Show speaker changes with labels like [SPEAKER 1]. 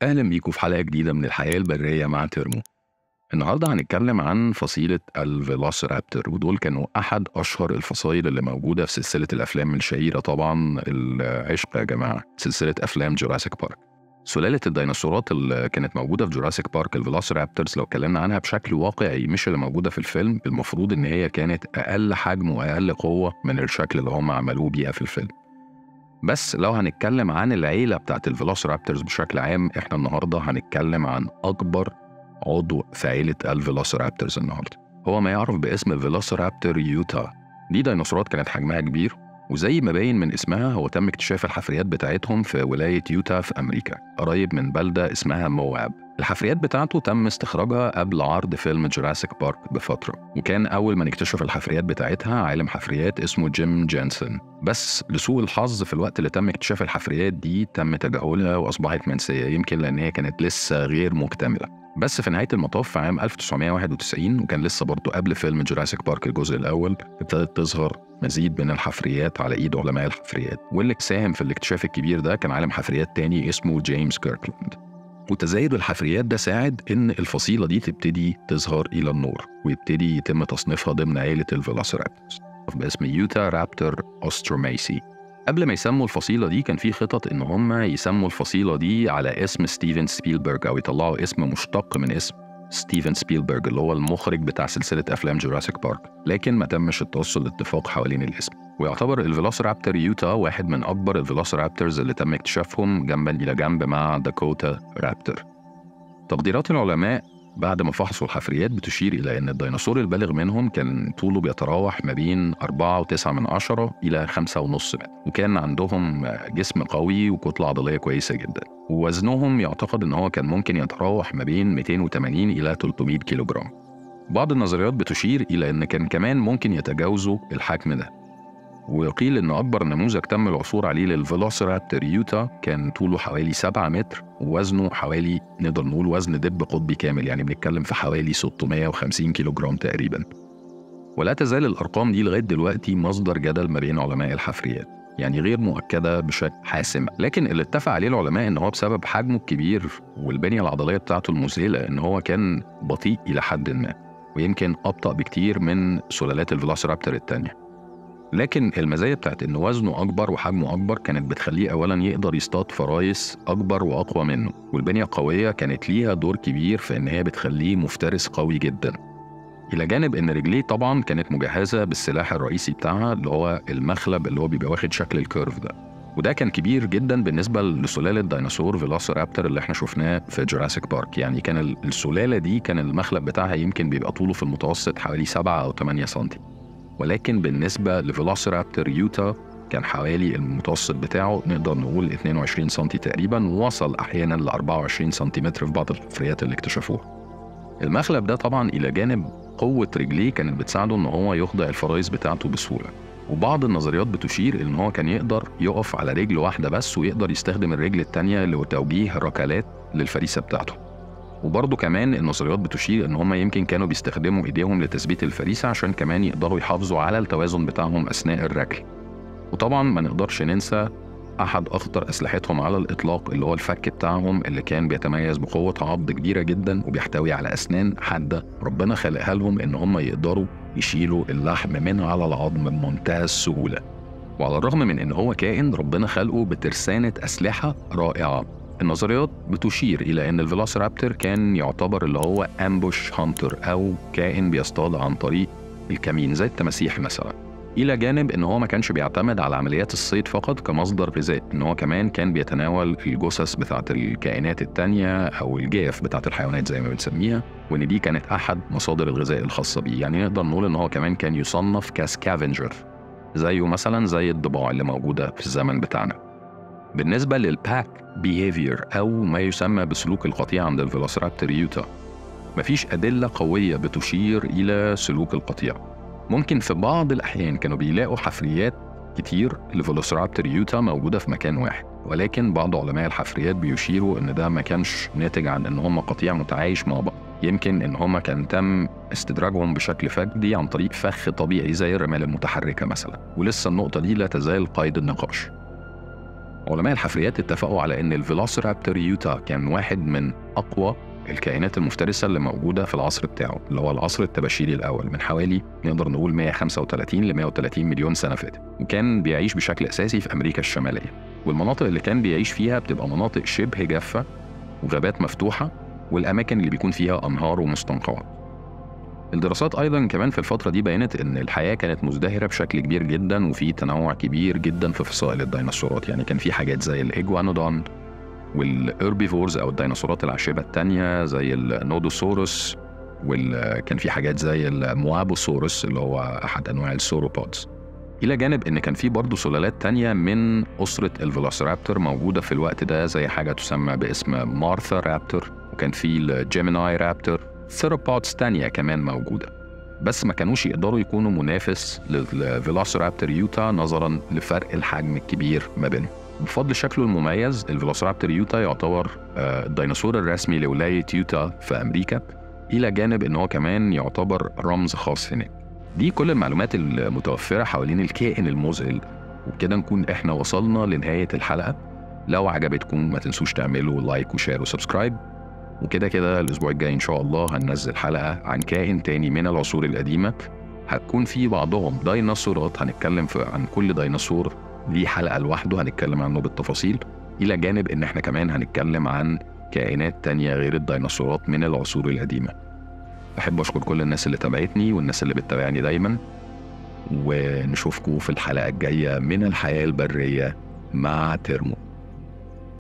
[SPEAKER 1] أهلا بيكم في حلقة جديدة من الحياة البرية مع ترمو النهاردة هنتكلم عن فصيلة الفيلوسيرابتور ودول كانوا أحد أشهر الفصائل اللي موجودة في سلسلة الأفلام الشهيرة طبعا العشق يا جماعة سلسلة أفلام جوراسيك بارك سلالة الديناصورات اللي كانت موجودة في جوراسيك بارك الفيلوسيرابتورز لو اتكلمنا عنها بشكل واقعي مش اللي موجودة في الفيلم المفروض إن هي كانت أقل حجم وأقل قوة من الشكل اللي هم عملوه بيها في الفيلم بس لو هنتكلم عن العيلة بتاعت الفيلوسيرابتورز بشكل عام احنا النهاردة هنتكلم عن أكبر عضو في عيلة الفيلوسيرابتورز النهاردة هو ما يعرف باسم فيلوسيرابتور يوتا دي ديناصورات كانت حجمها كبير وزي ما باين من اسمها هو تم اكتشاف الحفريات بتاعتهم في ولاية يوتا في أمريكا قريب من بلدة اسمها مواب الحفريات بتاعته تم استخراجها قبل عرض فيلم جوراسيك بارك بفترة وكان أول ما نكتشف الحفريات بتاعتها عالم حفريات اسمه جيم جانسون بس لسوء الحظ في الوقت اللي تم اكتشاف الحفريات دي تم تجاهلها وأصبحت منسية يمكن لأن هي كانت لسه غير مكتملة بس في نهاية المطاف في عام 1991 وكان لسه برضه قبل فيلم جوراسيك بارك الجزء الأول ابتدت تظهر مزيد من الحفريات على إيد علماء الحفريات واللي ساهم في الاكتشاف الكبير ده كان عالم حفريات تاني اسمه جيمس كيركلاند وتزايد الحفريات ده ساعد إن الفصيلة دي تبتدي تظهر إلى النور ويبتدي يتم تصنيفها ضمن عائلة الفيلوسيرابتورز باسم يوتا رابتور أوستروميسي قبل ما يسموا الفصيلة دي كان في خطط إن هم يسموا الفصيلة دي على اسم ستيفن سبيلبرج أو يطلعوا اسم مشتق من اسم ستيفن سبيلبرج اللي هو المخرج بتاع سلسلة أفلام جوراسيك بارك لكن ما تمش التوصل لاتفاق حوالين الاسم ويعتبر الفيلوسيرابتور يوتا واحد من أكبر الفيلوسيرابتورز اللي تم اكتشافهم جنبا إلى جنب مع داكوتا رابتور تقديرات العلماء بعد ما فحصوا الحفريات بتشير إلى أن الديناصور البالغ منهم كان طوله بيتراوح ما بين 4.9 من عشرة إلى 5.5 متر وكان عندهم جسم قوي وكتلة عضلية كويسة جدا ووزنهم يعتقد أن هو كان ممكن يتراوح ما بين 280 إلى 300 كيلوغرام بعض النظريات بتشير إلى أن كان كمان ممكن يتجاوزوا الحجم ده وقيل إن أكبر نموذج تم العثور عليه للفيلوسيرابتور يوتا كان طوله حوالي 7 متر ووزنه حوالي نقدر نقول وزن دب قطبي كامل يعني بنتكلم في حوالي 650 كيلو جرام تقريبا ولا تزال الأرقام دي لغاية دلوقتي مصدر جدل ما بين علماء الحفريات يعني غير مؤكدة بشكل حاسم لكن اللي اتفق عليه العلماء ان هو بسبب حجمه الكبير والبنية العضلية بتاعته المذهلة ان هو كان بطيء إلى حد ما ويمكن أبطأ بكتير من سلالات الفيلوسيرابتور التانية لكن المزايا بتاعت إن وزنه أكبر وحجمه أكبر كانت بتخليه أولا يقدر يصطاد فرايس أكبر وأقوى منه والبنية القوية كانت ليها دور كبير في إن هي بتخليه مفترس قوي جدا إلى جانب إن رجليه طبعا كانت مجهزة بالسلاح الرئيسي بتاعها اللي هو المخلب اللي هو بيبقى واخد شكل الكيرف ده وده كان كبير جدا بالنسبة لسلالة ديناصور فيلوسيرابتور اللي احنا شفناه في جوراسيك بارك يعني كان السلالة دي كان المخلب بتاعها يمكن بيبقى طوله في المتوسط حوالي 7 أو 8 سنتي ولكن بالنسبة لفيلوسيرابتور يوتا كان حوالي المتوسط بتاعه نقدر نقول 22 سم تقريبا ووصل أحيانا ل 24 سنتيمتر في بعض الحفريات اللي اكتشفوها المخلب ده طبعا إلى جانب قوة رجليه كانت بتساعده إن هو يخضع الفرايس بتاعته بسهولة وبعض النظريات بتشير إن هو كان يقدر يقف على رجل واحدة بس ويقدر يستخدم الرجل التانية لتوجيه ركلات للفريسة بتاعته وبرضه كمان النظريات بتشير ان هم يمكن كانوا بيستخدموا ايديهم لتثبيت الفريسه عشان كمان يقدروا يحافظوا على التوازن بتاعهم اثناء الركل وطبعا ما نقدرش ننسى احد اخطر اسلحتهم على الاطلاق اللي هو الفك بتاعهم اللي كان بيتميز بقوه عض كبيره جدا وبيحتوي على اسنان حاده ربنا خلقها لهم ان هم يقدروا يشيلوا اللحم من على العظم بمنتهى السهوله وعلى الرغم من ان هو كائن ربنا خلقه بترسانه اسلحه رائعه النظريات بتشير إلى أن الفيلوسيرابتور كان يعتبر اللي هو أمبوش هانتر أو كائن بيصطاد عن طريق الكمين زي التماسيح مثلا إلى جانب إن هو ما كانش بيعتمد على عمليات الصيد فقط كمصدر غذاء، إن هو كمان كان بيتناول الجثث بتاعة الكائنات التانية أو الجاف بتاعة الحيوانات زي ما بنسميها، وإن دي كانت أحد مصادر الغذاء الخاصة بيه، يعني نقدر نقول إن هو كمان كان يصنف كسكافنجر زيه مثلا زي الضباع اللي موجودة في الزمن بتاعنا. بالنسبة للباك بيهيفير أو ما يسمى بسلوك القطيع عند الفيلوسيرابتور يوتا مفيش أدلة قوية بتشير إلى سلوك القطيع ممكن في بعض الأحيان كانوا بيلاقوا حفريات كتير لفيلوسيرابتور يوتا موجودة في مكان واحد ولكن بعض علماء الحفريات بيشيروا إن ده ما كانش ناتج عن إن هم قطيع متعايش مع بعض يمكن إن هم كان تم استدراجهم بشكل فردي عن طريق فخ طبيعي زي الرمال المتحركة مثلا ولسه النقطة دي لا تزال قيد النقاش علماء الحفريات اتفقوا على ان الفيلوسيرابتور يوتا كان واحد من اقوى الكائنات المفترسة اللي موجودة في العصر بتاعه اللي هو العصر التباشيري الأول من حوالي نقدر نقول 135 ل 130 مليون سنة فاتت وكان بيعيش بشكل أساسي في أمريكا الشمالية والمناطق اللي كان بيعيش فيها بتبقى مناطق شبه جافة وغابات مفتوحة والأماكن اللي بيكون فيها أنهار ومستنقعات الدراسات ايضا كمان في الفتره دي بينت ان الحياه كانت مزدهره بشكل كبير جدا وفي تنوع كبير جدا في فصائل الديناصورات يعني كان في حاجات زي الايجوانودون والاربيفورز او الديناصورات العشبه الثانيه زي النودوسورس وكان في حاجات زي الموابوسورس اللي هو احد انواع السوروبودز الى جانب ان كان في برضه سلالات تانية من اسره الفيلوسيرابتور موجوده في الوقت ده زي حاجه تسمى باسم مارثا رابتور وكان في الجيميناي رابتور ثيروبودز تانية كمان موجوده بس ما كانوش يقدروا يكونوا منافس للفيلوسيرابتور يوتا نظرا لفرق الحجم الكبير ما بينهم بفضل شكله المميز الفيلوسيرابتور يوتا يعتبر الديناصور الرسمي لولاية يوتا في أمريكا إلى جانب إن هو كمان يعتبر رمز خاص هناك دي كل المعلومات المتوفرة حوالين الكائن المذهل وبكده نكون إحنا وصلنا لنهاية الحلقة لو عجبتكم ما تنسوش تعملوا لايك وشير وسبسكرايب وكده كده الأسبوع الجاي إن شاء الله هننزل حلقة عن كائن تاني من العصور القديمة هتكون في بعضهم ديناصورات هنتكلم في عن كل ديناصور ليه حلقة لوحده هنتكلم عنه بالتفاصيل إلى جانب إن إحنا كمان هنتكلم عن كائنات تانية غير الديناصورات من العصور القديمة بحب أشكر كل الناس اللي تابعتني والناس اللي بتتابعني دايما ونشوفكم في الحلقة الجاية من الحياة البرية مع ترمو